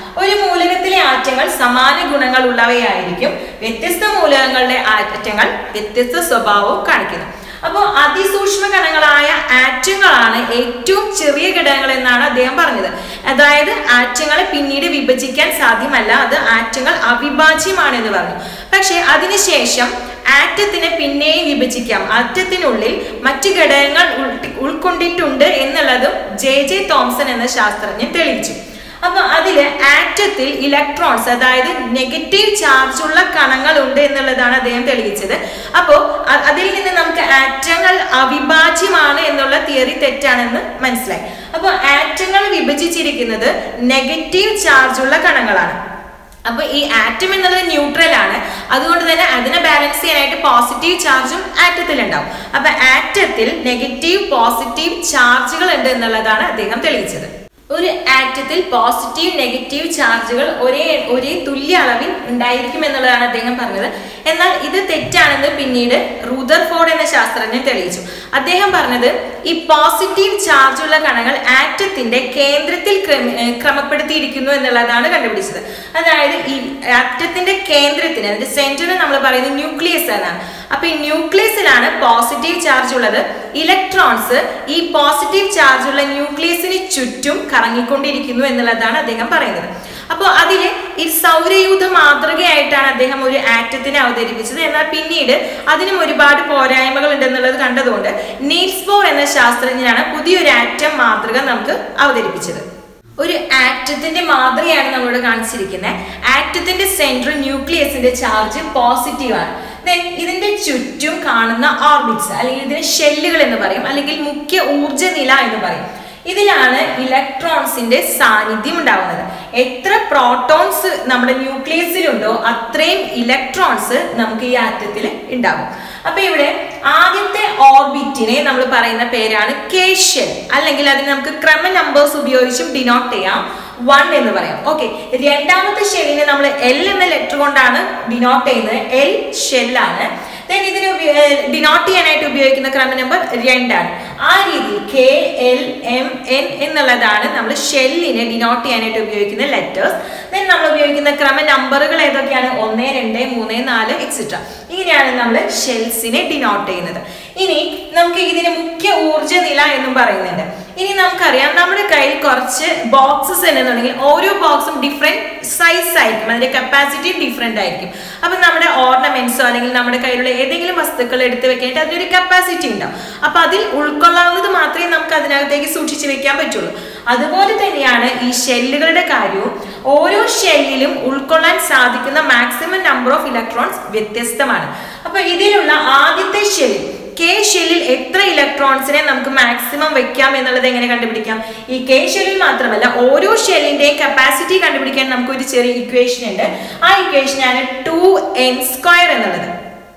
ഒരു മൂലകത്തിലെ ആറ്റങ്ങൾ സമാന ഗുണങ്ങൾ ഉള്ളവയായിരിക്കും വ്യത്യസ്ത മൂലകങ്ങളുടെ ആറ്റങ്ങൾ വ്യത്യസ്ത സ്വഭാവവും കാണിക്കുന്നു അപ്പോൾ അതിസൂക്ഷ്മ കണങ്ങളായ ആറ്റങ്ങളാണ് ഏറ്റവും ചെറിയ ഘടകങ്ങൾ എന്നാണ് അദ്ദേഹം പറഞ്ഞത് അതായത് ആറ്റങ്ങളെ പിന്നീട് വിഭജിക്കാൻ സാധ്യമല്ല അത് ആറ്റങ്ങൾ അവിഭാജ്യമാണ് എന്ന് പറഞ്ഞു പക്ഷെ അതിനുശേഷം ആറ്റത്തിനെ പിന്നെയും വിഭജിക്കാം ആറ്റത്തിനുള്ളിൽ മറ്റ് ഘടകങ്ങൾ ഉൾ- ഉൾക്കൊണ്ടിട്ടുണ്ട് എന്നുള്ളതും ജെ ജെ തോംസൺ എന്ന ശാസ്ത്രജ്ഞൻ തെളിയിച്ചു അപ്പൊ അതില് ആറ്റത്തിൽ ഇലക്ട്രോൺസ് അതായത് നെഗറ്റീവ് ചാർജ് ഉള്ള കണങ്ങൾ ഉണ്ട് എന്നുള്ളതാണ് അദ്ദേഹം തെളിയിച്ചത് അപ്പോ അ- അതിൽ നിന്ന് നമുക്ക് ആറ്റങ്ങൾ അവിഭാജ്യമാണ് എന്നുള്ള തിയറി തെറ്റാണെന്ന് മനസ്സിലായി അപ്പൊ ആറ്റങ്ങൾ വിഭജിച്ചിരിക്കുന്നത് നെഗറ്റീവ് ചാർജ് ഉള്ള കണങ്ങളാണ് അപ്പൊ ഈ ആറ്റം എന്നുള്ളത് ന്യൂട്രൽ ആണ് അതുകൊണ്ട് തന്നെ അതിനെ ബാലൻസ് ചെയ്യാനായിട്ട് പോസിറ്റീവ് ചാർജും ആറ്റത്തിൽ ഉണ്ടാവും അപ്പൊ ആറ്റത്തിൽ നെഗറ്റീവ് പോസിറ്റീവ് ചാർജുകൾ ഉണ്ട് എന്നുള്ളതാണ് അദ്ദേഹം തെളിയിച്ചത് ഒരു ആറ്റത്തിൽ പോസിറ്റീവ് നെഗറ്റീവ് ചാർജുകൾ ഒരേ ഒരേ തുല്യ അളവിൽ ഉണ്ടായിരിക്കും എന്നുള്ളതാണ് അദ്ദേഹം പറഞ്ഞത് എന്നാൽ ഇത് തെറ്റാണെന്ന് പിന്നീട് റൂദർഫോർഡ് എന്ന ശാസ്ത്രജ്ഞൻ തെളിയിച്ചു അദ്ദേഹം പറഞ്ഞത് ഈ പോസിറ്റീവ് ചാർജുള്ള കണങ്ങൾ ആറ്റത്തിന്റെ കേന്ദ്രത്തിൽ ക്രമ- ഏർ ക്രമപ്പെടുത്തിയിരിക്കുന്നു എന്നുള്ളതാണ് കണ്ടുപിടിച്ചത് അതായത് ഈ ആറ്റത്തിന്റെ കേന്ദ്രത്തിന് അതിന്റെ സെന്ററിന് നമ്മൾ പറയുന്നത് ന്യൂക്ലിയസ് എന്നാണ് അപ്പൊ ഈ ന്യൂക്ലിയസിലാണ് പോസിറ്റീവ് ചാർജ് ഉള്ളത് ഇലക്ട്രോൺസ് ഈ പോസിറ്റീവ് ചാർജ് ഉള്ള ന്യൂക്ലിയസിന് ചുറ്റും കറങ്ങിക്കൊണ്ടിരിക്കുന്നു എന്നുള്ളതാണ് അദ്ദേഹം പറയുന്നത് അപ്പോൾ അതിൽ ഈ സൗരയൂഥ മാതൃകയായിട്ടാണ് അദ്ദേഹം ഒരു ആറ്റത്തിനെ അവതരിപ്പിച്ചത് എന്നാൽ പിന്നീട് അതിനും ഒരുപാട് പോരായ്മകൾ ഉണ്ടെന്നുള്ളത് കണ്ടതുകൊണ്ട് നീൽസ് ബോർ എന്ന ശാസ്ത്രജ്ഞനാണ് പുതിയൊരു ആറ്റം മാതൃക നമുക്ക് അവതരിപ്പിച്ചത് ഒരു ആറ്റത്തിന്റെ മാതൃകയാണ് നമ്മളിവിടെ കാണിച്ചിരിക്കുന്നത് ആറ്റത്തിന്റെ സെൻട്രൽ ന്യൂക്ലിയസിന്റെ ചാർജ് പോസിറ്റീവ് ആണ് ദെൻ ഇതിന്റെ ചുറ്റും കാണുന്ന ഓർബിറ്റ്സ് അല്ലെങ്കിൽ ഇതിനെ ഷെല്ലുകൾ എന്ന് പറയും അല്ലെങ്കിൽ മുഖ്യ ഊർജ്ജ നില എന്ന് പറയും ഇതിലാണ് ഇലക്ട്രോൺസിന്റെ സാന്നിധ്യം ഉണ്ടാവുന്നത് എത്ര പ്രോട്ടോൺസ് നമ്മുടെ ന്യൂക്ലിയസിലുണ്ടോ അത്രയും ഇലക്ട്രോൺസ് നമുക്ക് ഈ ആറ്റത്തിൽ ഉണ്ടാകും അപ്പൊ ഇവിടെ ആദ്യത്തെ ഓർബിറ്റിനെ നമ്മൾ പറയുന്ന പേരാണ് കേഷ്യൽ അല്ലെങ്കിൽ അതിന് നമുക്ക് ക്രമ നമ്പേഴ്സ് ഉപയോഗിച്ചും ഡിനോട്ട് ചെയ്യാം വൺ എന്ന് പറയാം ഓക്കെ രണ്ടാമത്തെ ഷെല്ലിനെ നമ്മൾ എൽ എന്ന ലെറ്റർ കൊണ്ടാണ് ഡിനോട്ട് ചെയ്യുന്നത് എൽ ഷെല്ലാണ് ദെൻ ഇതിന് ഡിനോട്ട് ചെയ്യാനായിട്ട് ഉപയോഗിക്കുന്ന ക്രമ നമ്പർ രണ്ടാണ് ആ രീതിയിൽ കെ എൽ എം എൻ എന്നുള്ളതാണ് നമ്മൾ ഷെല്ലിനെ ഡിനോട്ട് ചെയ്യാനായിട്ട് ഉപയോഗിക്കുന്ന ലെറ്റേഴ്സ് ദെൻ നമ്മൾ ഉപയോഗിക്കുന്ന ക്രമ നമ്പറുകൾ ഏതൊക്കെയാണ് ഒന്ന് രണ്ട് മൂന്ന് നാല് എക്സെട്ര ഇങ്ങനെയാണ് നമ്മൾ ഷെൽസിനെ ഡിനോട്ട് ചെയ്യുന്നത് ഇനി നമുക്ക് ഇതിന് മുഖ്യ ഊർജ്ജ നില എന്നും പറയുന്നുണ്ട് ഇനി നമുക്കറിയാം നമ്മുടെ കയ്യിൽ കുറച്ച് ബോക്സസ് ഉണ്ടെന്നുണ്ടെങ്കിൽ ഓരോ ബോക്സും ഡിഫറെന്റ് സൈസ് ആയിരിക്കും അതിന്റെ കപ്പാസിറ്റി ഡിഫറെന്റ് ആയിരിക്കും അപ്പൊ നമ്മുടെ ഓർണമെന്റ്സോ അല്ലെങ്കിൽ നമ്മുടെ കയ്യിലുള്ള ഏതെങ്കിലും വസ്തുക്കൾ എടുത്ത് വെക്കാനായിട്ട് അതിനൊരു കപ്പാസിറ്റി ഉണ്ടാവും അപ്പൊ അതിൽ ഉൾക്കൊള്ളാവുന്നത് മാത്രമേ നമുക്ക് അതിനകത്തേക്ക് സൂക്ഷിച്ചു വെക്കാൻ പറ്റുള്ളൂ അതുപോലെ തന്നെയാണ് ഈ ഷെല്ലുകളുടെ കാര്യവും ഓരോ ഷെല്ലിലും ഉൾക്കൊള്ളാൻ സാധിക്കുന്ന മാക്സിമം നമ്പർ ഓഫ് ഇലക്ട്രോൺസ് വ്യത്യസ്തമാണ് അപ്പൊ ഇതിലുള്ള ആദ്യത്തെ ഷെല്ലിൽ കെ ഷെല്ലിൽ എത്ര ഇലക്ട്രോൺസിനെ നമുക്ക് മാക്സിമം വെക്കാം എന്നുള്ളത് എങ്ങനെ കണ്ടുപിടിക്കാം ഈ കെ ഷെല്ലിൽ മാത്രമല്ല ഓരോ ഷെല്ലിന്റെയും കപ്പാസിറ്റി കണ്ടുപിടിക്കാൻ നമുക്ക് ഒരു ചെറിയ ഇക്വേഷൻ ഉണ്ട് ആ ഇക്വേഷനാണ് ടു എൻ സ്ക്വയർ എന്നുള്ളത്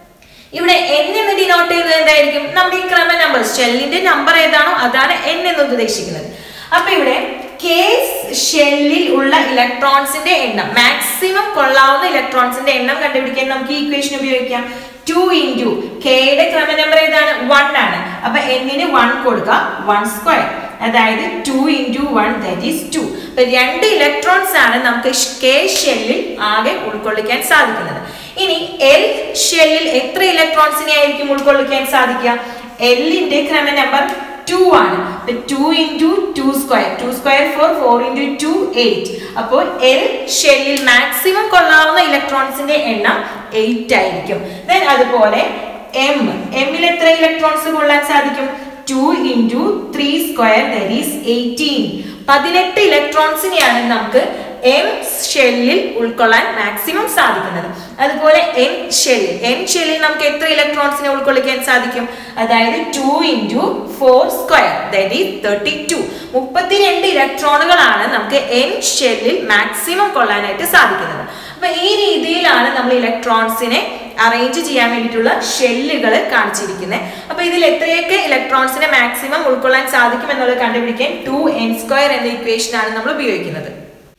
ഇവിടെ എൻ എന്ന് ഡിനോട്ട് ചെയ്യുന്നത് എന്തായിരിക്കും നമ്മുടെ ഈ ക്രമ നമ്പർ ഷെല്ലിന്റെ നമ്പർ ഏതാണോ അതാണ് എൻ എന്ന് ഉദ്ദേശിക്കുന്നത് അപ്പൊ ഇവിടെ കെ ഷെല്ലിൽ ഉള്ള ഇലക്ട്രോൺസിന്റെ എണ്ണം മാക്സിമം കൊള്ളാവുന്ന ഇലക്ട്രോൺസിന്റെ എണ്ണം കണ്ടുപിടിക്കാൻ നമുക്ക് ഈ ഇക്വേഷൻ ഉപയോഗിക്കാം ടു ഇൻറ്റു കെയുടെ ക്രമ നമ്പർ ഏതാണ് വൺ ആണ് അപ്പൊ എന്നിന് വൺ കൊടുക്കുക വൺ സ്ക്വയർ അതായത് two into one that is two അപ്പൊ രണ്ട് ഇലക്ട്രോൺസ് ആണ് നമുക്ക് കെ ഷെല്ലിൽ ആകെ ഉൾക്കൊള്ളിക്കാൻ സാധിക്കുന്നത് ഇനി എൽ ഷെല്ലിൽ എത്ര ഇലക്ട്രോൺസിനെ ആയിരിക്കും ഉൾക്കൊള്ളിക്കാൻ സാധിക്കുക എല്ലിന്റെ ക്രമ നമ്പർ ടു ആണ് two into two square two square four four into two eight അപ്പോൾ എൽ ഷെല്ലിൽ മാക്സിമം കൊള്ളാവുന്ന ഇലക്ട്രോൺസിന്റെ എണ്ണം എയ്റ്റ് ആയിരിക്കും ദെൻ അതുപോലെ എം എമ്മിൽ എത്ര ഇലക്ട്രോൺസ് കൊള്ളാൻ സാധിക്കും two into three square that is eighteen പതിനെട്ട് ഇലക്ട്രോൺസിനെയാണ് നമുക്ക് എം ഷെല്ലിൽ ഉൾക്കൊള്ളാൻ മാക്സിമം സാധിക്കുന്നത് അതുപോലെ എൻ ഷെല്ലിൽ എൻ ഷെല്ലിൽ നമുക്ക് എത്ര ഇലക്ട്രോൺസിനെ ഉൾക്കൊള്ളിക്കാൻ സാധിക്കും അതായത് two into four square that is thirty two മുപ്പത്തിരണ്ട് ഇലക്ട്രോണുകളാണ് നമുക്ക് എൻ ഷെല്ലിൽ മാക്സിമം കൊള്ളാനായിട്ട് സാധിക്കുന്നത് അപ്പൊ ഈ രീതിയിലാണ് നമ്മൾ ഇലക്ട്രോൺസിനെ അറേഞ്ച് ചെയ്യാൻ വേണ്ടിയിട്ടുള്ള ഷെല്ലുകൾ കാണിച്ചിരിക്കുന്നത് അപ്പൊ ഇതിൽ എത്രയൊക്കെ ഇലക്ട്രോൺസിനെ മാക്സിമം ഉൾക്കൊള്ളാൻ സാധിക്കും എന്നുള്ളത് കണ്ടുപിടിക്കാൻ ടു എൻ സ്ക്വയർ എന്ന ഇക്വേഷൻ ആണ് നമ്മൾ ഉപയോഗിക്കുന്നത്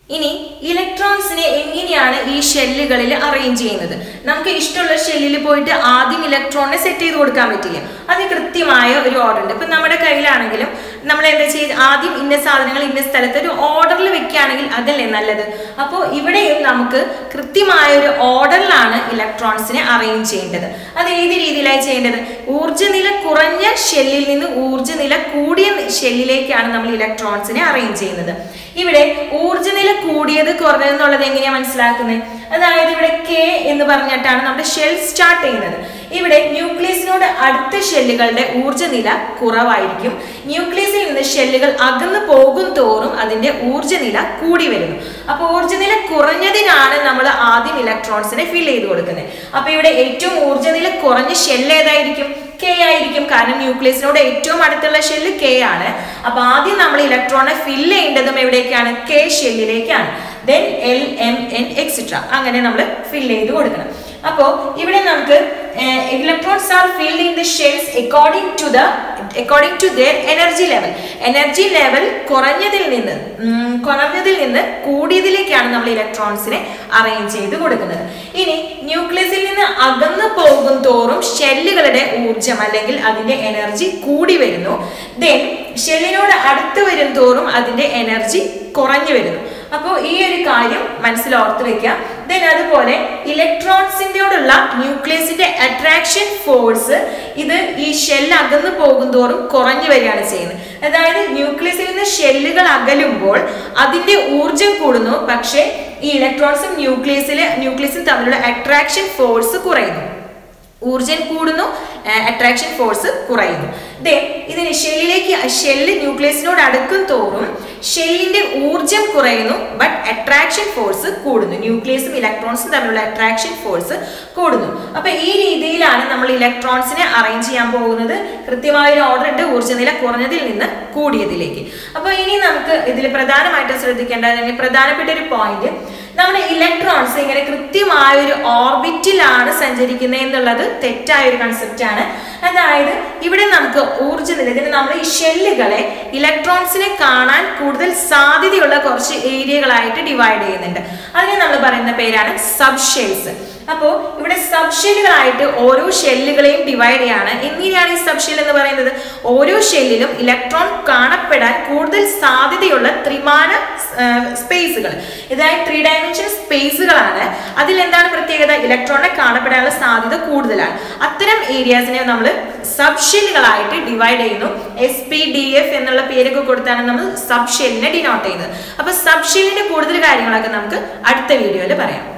ഇനി ഇലക്ട്രോൺസിനെ എങ്ങനെയാണ് ഈ ഷെല്ലുകളിൽ അറേഞ്ച് ചെയ്യുന്നത് നമുക്ക് ഇഷ്ടമുള്ള ഷെല്ലിൽ പോയിട്ട് ആദ്യം ഇലക്ട്രോണിനെ സെറ്റ് ചെയ്ത് കൊടുക്കാൻ പറ്റില്ല അത് കൃത്യമായ ഒരു ഓർഡർ ഉണ്ട് ഇപ്പം നമ്മുടെ കയ്യിലാണെങ്കിലും നമ്മൾ എന്താ ചെയ്യുക ആദ്യം ഇന്ന സാധനങ്ങൾ ഇന്ന സ്ഥലത്ത് ഒരു ഓർഡറിൽ വെക്കുകയാണെങ്കിൽ അതല്ലേ നല്ലത് അപ്പോൾ ഇവിടെയും നമുക്ക് കൃത്യമായ ഒരു ഓർഡറിലാണ് ഇലക്ട്രോൺസിനെ അറേഞ്ച് ചെയ്യേണ്ടത് അത് ഏത് രീതിയിലായി ചെയ്യേണ്ടത് ഊർജ്ജനില കുറഞ്ഞ ഷെല്ലിൽ നിന്ന് ഊർജ്ജനില കൂടിയ ഷെല്ലിലേക്കാണ് നമ്മൾ ഇലക്ട്രോൺസിനെ അറേഞ്ച് ചെയ്യുന്നത് ഇവിടെ ഊർജ്ജനില കൂടിയത് കുറഞ്ഞത് എന്നുള്ളത് എങ്ങനെയാണ് മനസ്സിലാക്കുന്നത് അതായത് ഇവിടെ കെ എന്ന് പറഞ്ഞിട്ടാണ് നമ്മുടെ ഷെൽ സ്റ്റാർട്ട് ചെയ്യുന്നത് ഇവിടെ ന്യൂക്ലിയസിനോട് അടുത്ത ഷെല്ലുകളുടെ ഊർജ്ജനില കുറവായിരിക്കും ന്യൂക്ലിയസിൽ നിന്ന് ഷെല്ലുകൾ അകന്നു പോകും തോറും അതിന്റെ ഊർജ്ജനില കൂടി വരുന്നു അപ്പോൾ ഊർജ്ജനില കുറഞ്ഞതിനാണ് നമ്മൾ ആദ്യം ഇലക്ട്രോൺസിനെ ഫിൽ ചെയ്ത് കൊടുക്കുന്നത് അപ്പൊ ഇവിടെ ഏറ്റവും ഊർജ്ജനില കുറഞ്ഞ ഷെല്ല് ഏതായിരിക്കും കെ ആയിരിക്കും കാരണം ന്യൂക്ലിയസിനോട് ഏറ്റവും അടുത്തുള്ള ഷെല്ല് കെ ആണ് അപ്പൊ ആദ്യം നമ്മൾ ഇലക്ട്രോണെ ഫില്ല് ചെയ്യേണ്ടതും എവിടേക്കാണ് കെ ഷെല്ലിലേക്കാണ് then L M N extra അങ്ങനെ നമ്മൾ ഫില്ല് ചെയ്ത് കൊടുക്കണം അപ്പോൾ ഇവിടെ നമുക്ക് electrons are filled in the shells according to the according to their energy level energy level കുറഞ്ഞതിൽ നിന്ന് കുറഞ്ഞതിൽ നിന്ന് കൂടിയതിലേക്കാണ് നമ്മൾ ഇലക്ട്രോൺസിനെ അറേഞ്ച് ചെയ്ത് കൊടുക്കുന്നത് ഇനി ന്യൂക്ലിയസിൽ നിന്ന് അകന്നു പോകും തോറും ഷെല്ലുകളുടെ ഊർജം അല്ലെങ്കിൽ അതിന്റെ എനർജി കൂടി വരുന്നു ദെൻ ഷെല്ലിനോട് അടുത്ത് വരും തോറും അതിന്റെ എനർജി കുറഞ്ഞു വരുന്നു അപ്പോൾ ഈ ഒരു കാര്യം മനസ്സിൽ ഓർത്ത് വെക്കുക ദെൻ അതുപോലെ ഇലക്ട്രോൺസിൻ്റെയോടുള്ള ന്യൂക്ലിയസിന്റെ അട്രാക്ഷൻ ഫോഴ്സ് ഇത് ഈ ഷെല്ല് അകന്നു പോകും തോറും കുറഞ്ഞു വരികയാണ് ചെയ്യുന്നത് അതായത് ന്യൂക്ലിയസിൽ നിന്ന് ഷെല്ലുകൾ അകലുമ്പോൾ അതിന്റെ ഊർജം കൂടുന്നു പക്ഷേ ഈ ഇലക്ട്രോൺസും ന്യൂക്ലിയസിലെ ന്യൂക്ലിയസും തമ്മിലുള്ള അട്രാക്ഷൻ ഫോഴ്സ് കുറയുന്നു ഊർജം കൂടുന്നു അട്രാക്ഷൻ ഫോഴ്സ് കുറയുന്നു ദേ ഇതിന് ഷെല്ലിലേക്ക് ഷെല്ല് ന്യൂക്ലിയസിനോട് അടുക്കും തോറും ഷെല്ലിന്റെ ഊർജം കുറയുന്നു ബട്ട് അട്രാക്ഷൻ ഫോഴ്സ് കൂടുന്നു ന്യൂക്ലിയസും ഇലക്ട്രോൺസും തമ്മിലുള്ള അട്രാക്ഷൻ ഫോഴ്സ് കൂടുന്നു അപ്പൊ ഈ രീതിയിലാണ് നമ്മൾ ഇലക്ട്രോൺസിനെ അറേഞ്ച് ചെയ്യാൻ പോകുന്നത് കൃത്യമായ ഒരു ഓർഡർ ഉണ്ട് ഊർജ്ജനില കുറഞ്ഞതിൽ നിന്ന് കൂടിയതിലേക്ക് അപ്പൊ ഇനി നമുക്ക് ഇതിൽ പ്രധാനമായിട്ടും ശ്രദ്ധിക്കേണ്ട അല്ലെങ്കിൽ പ്രധാനപ്പെട്ട ഒരു പോയിന്റ് നമ്മുടെ ഇലക്ട്രോൺസ് ഇങ്ങനെ കൃത്യമായ ഒരു ഓർബിറ്റിലാണ് സഞ്ചരിക്കുന്നത് എന്നുള്ളത് തെറ്റായ ഒരു കൺസെപ്റ്റ് ആണ് അതായത് ഇവിടെ നമുക്ക് ഊർജ്ജനില ഇതിന് നമ്മൾ ഈ ഷെല്ലുകളെ ഇലക്ട്രോൺസിനെ കാണാൻ കൂടുതൽ സാധ്യതയുള്ള കുറച്ച് ഏരിയകളായിട്ട് ഡിവൈഡ് ചെയ്യുന്നുണ്ട് അതിനെ നമ്മൾ പറയുന്ന പേരാണ് സബ് ഷെൽസ് അപ്പോൾ ഇവിടെ സബ് ഷെല്ലുകളായിട്ട് ഓരോ ഷെല്ലുകളെയും ഡിവൈഡ് ചെയ്യാണ് എങ്ങനെയാണ് ഈ സബ് ഷെൽ എന്ന് പറയുന്നത് ഓരോ ഷെല്ലിലും ഇലക്ട്രോൺ കാണപ്പെടാൻ കൂടുതൽ സാധ്യതയുള്ള ത്രിമാന സ്പേസുകൾ ഇതായത് ത്രീ ഡയമെൻഷൻ സ്പേസുകളാണ് അതിൽ എന്താണ് പ്രത്യേകത ഇലക്ട്രോണിനെ കാണപ്പെടാനുള്ള സാധ്യത കൂടുതലാണ് അത്തരം ഏരിയാസിനെ നമ്മൾ സബ് ഷെല്ലുകളായിട്ട് ഡിവൈഡ് ചെയ്യുന്നു എസ് പി ഡി എഫ് എന്നുള്ള പേരൊക്കെ കൊടുത്താണ് നമ്മൾ സബ് ഷെല്ലിനെ ഡിനോട്ട് ചെയ്യുന്നത് അപ്പൊ സബ് ഷെല്ലിന്റെ കൂടുതൽ കാര്യങ്ങളൊക്കെ നമുക്ക് അടുത്ത വീഡിയോയിൽ പറയാം